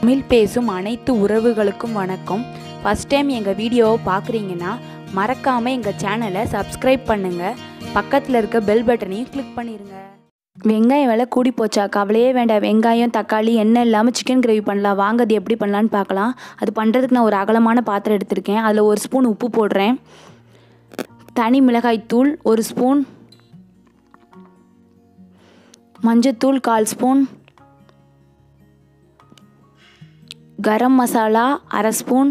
தமிழ் பேசும் அனைத்து உறவுகளுக்கும் வணக்கம் ஃபஸ்ட் டைம் எங்கள் வீடியோவை பார்க்குறீங்கன்னா மறக்காமல் எங்கள் சேனலை சப்ஸ்கிரைப் பண்ணுங்கள் பக்கத்தில் இருக்க பெல் பட்டனையும் கிளிக் பண்ணிடுங்க வெங்காயம் விலை கூடி போச்சா கவலையே வேண்டாம் வெங்காயம் தக்காளி எண்ணெய் இல்லாமல் சிக்கன் கிரேவி பண்ணலாம் வாங்க அது எப்படி பண்ணலான்னு பார்க்கலாம் அது பண்ணுறதுக்கு நான் ஒரு அகலமான பாத்திரம் எடுத்திருக்கேன் அதில் ஒரு ஸ்பூன் உப்பு போடுறேன் தனி மிளகாய் தூள் ஒரு ஸ்பூன் மஞ்சத்தூள் கால் ஸ்பூன் கரம் மசாலா அரை ஸ்பூன்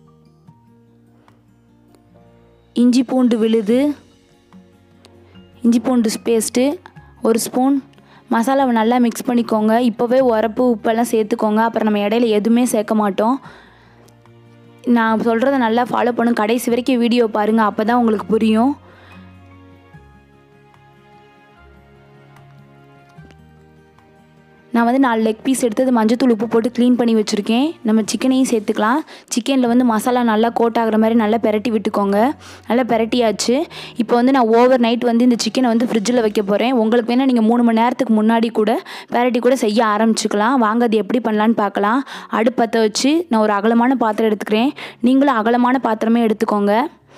இஞ்சி பூண்டு விழுது இஞ்சி பூண்டு பேஸ்ட்டு ஒரு ஸ்பூன் மசாலாவை நல்லா மிக்ஸ் பண்ணிக்கோங்க இப்போவே உரப்பு உப்பெல்லாம் சேர்த்துக்கோங்க அப்புறம் நம்ம இடையில எதுவுமே சேர்க்க மாட்டோம் நான் சொல்கிறத நல்லா ஃபாலோ பண்ணும் கடைசி வரைக்கும் வீடியோ பாருங்கள் அப்போ தான் உங்களுக்கு புரியும் நான் வந்து நாலு லெக் பீஸ் எடுத்து அது மஞ்சத்தூள் உப்பு போட்டு க்ளீன் பண்ணி வச்சுருக்கேன் நம்ம சிக்கனையும் சேர்த்துக்கலாம் சிக்கனில் வந்து மசாலா நல்லா கோட் ஆகிற மாதிரி நல்லா பெரட்டி விட்டுக்கோங்க நல்லா பெரட்டியாச்சு இப்போ வந்து நான் ஓவர் நைட் வந்து இந்த சிக்கனை வந்து ஃப்ரிட்ஜில் வைக்க போகிறேன் உங்களுக்கு வேணால் நீங்கள் மூணு மணி நேரத்துக்கு முன்னாடி கூட பெரட்டி கூட செய்ய ஆரம்பிச்சுக்கலாம் வாங்க அது எப்படி பண்ணலான்னு பார்க்கலாம் அடுப்பத்தை வச்சு நான் ஒரு அகலமான பாத்திரம் எடுத்துக்கிறேன் நீங்களும் அகலமான பாத்திரமே எடுத்துக்கோங்க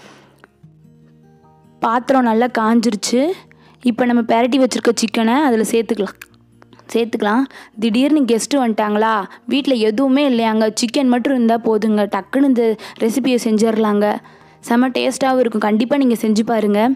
பாத்திரம் நல்லா காஞ்சிருச்சு இப்போ நம்ம பெரட்டி வச்சுருக்க சிக்கனை அதில் சேர்த்துக்கலாம் சேர்த்துக்கலாம் திடீர்னு கெஸ்ட்டு வந்துட்டாங்களா வீட்டில் எதுவுமே இல்லையாங்க சிக்கன் மட்டும் இருந்தால் போதுங்க டக்குன்னு இந்த ரெசிபியை செஞ்சிடலாங்க செம்ம டேஸ்ட்டாகவும் இருக்கும் கண்டிப்பாக நீங்கள் செஞ்சு பாருங்கள்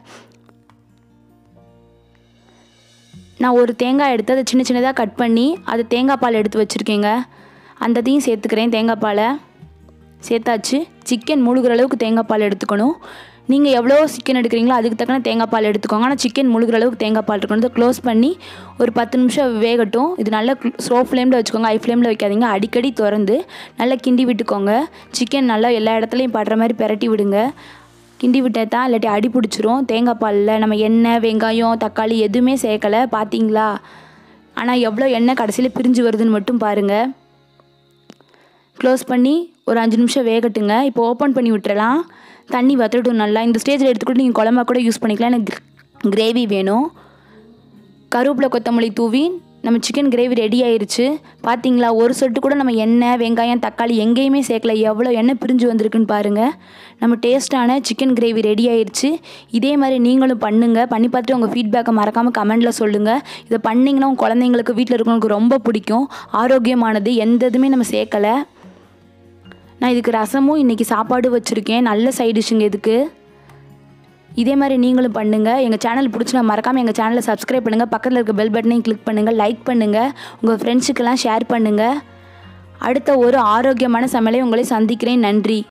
நான் ஒரு தேங்காய் எடுத்து அதை சின்ன சின்னதாக கட் பண்ணி அது தேங்காய் பால் எடுத்து வச்சுருக்கேங்க அந்ததையும் சேர்த்துக்கிறேன் தேங்காய் பாலை சேர்த்தாச்சு சிக்கன் முழுகிற அளவுக்கு தேங்காய் பால் எடுத்துக்கணும் நீங்கள் எவ்வளோ சிக்கன் எடுக்கிறீங்களோ அதுக்கு தக்கன தேங்காய் பால் எடுத்துக்கோங்க ஆனால் சிக்கன் முழுகிற அளவுக்கு தேங்காய் பால் இருக்கணும் இதை க்ளோஸ் பண்ணி ஒரு பத்து நிமிஷம் வேகட்டும் இது நல்லா ஸ்லோ ஃப்ளேமில் வச்சுக்கோங்க ஹை ஃப்ளேமில் வைக்காதீங்க அடிக்கடி திறந்து நல்லா கிண்டி விட்டுக்கோங்க சிக்கன் நல்லா எல்லா இடத்துலையும் படுற மாதிரி பெரட்டி விடுங்க கிண்டி விட்டால் தான் இல்லாட்டி அடி பிடிச்சிரும் தேங்காய் பாலில் நம்ம எண்ணெய் வெங்காயம் தக்காளி எதுவுமே சேர்க்கலை பார்த்தீங்களா ஆனால் எவ்வளோ எண்ணெய் கடைசியில் பிரிஞ்சு வருதுன்னு மட்டும் பாருங்கள் க்ளோஸ் பண்ணி ஒரு அஞ்சு நிமிஷம் வேகட்டுங்க இப்போ ஓப்பன் பண்ணி விட்டுறலாம் தண்ணி வத்தட்டும் நல்லா இந்த ஸ்டேஜில் எடுத்துக்கிட்டு நீங்கள் குழம்பா கூட யூஸ் பண்ணிக்கலாம் எனக்கு கிரேவி வேணும் கருவேப்பிலை கொத்தமல்லி தூவி நம்ம சிக்கன் கிரேவி ரெடி ஆயிருச்சு பார்த்தீங்களா ஒரு சொட்டு கூட நம்ம எண்ணெய் வெங்காயம் தக்காளி எங்கேயுமே சேர்க்கல எவ்வளோ எண்ணெய் பிரிஞ்சு வந்திருக்குன்னு பாருங்கள் நம்ம டேஸ்ட்டான சிக்கன் கிரேவி ரெடி ஆயிருச்சு இதே மாதிரி நீங்களும் பண்ணுங்கள் பண்ணி பார்த்துட்டு உங்கள் ஃபீட்பேக்கை மறக்காமல் கமெண்டில் சொல்லுங்கள் இதை பண்ணிங்கன்னா உங்கள் குழந்தைங்களுக்கு வீட்டில் இருக்கவங்களுக்கு ரொம்ப பிடிக்கும் ஆரோக்கியமானது எந்த இதுவுமே நம்ம சேர்க்கலை நான் இதுக்கு ரசமும் இன்றைக்கி சாப்பாடு வச்சுருக்கேன் நல்ல சைட் டிஷ்ஷுங்க இதுக்கு இதே மாதிரி நீங்களும் பண்ணுங்கள் எங்கள் சேனல் பிடிச்சி நான் மறக்காமல் எங்கள் சேனலை சப்ஸ்கிரைப் பண்ணுங்கள் பக்கத்தில் இருக்க பெல் பட்டனையும் கிளிக் பண்ணுங்கள் லைக் பண்ணுங்கள் உங்கள் ஃப்ரெண்ட்ஸுக்கெல்லாம் ஷேர் பண்ணுங்கள் அடுத்த ஒரு ஆரோக்கியமான சமையலை உங்களை சந்திக்கிறேன் நன்றி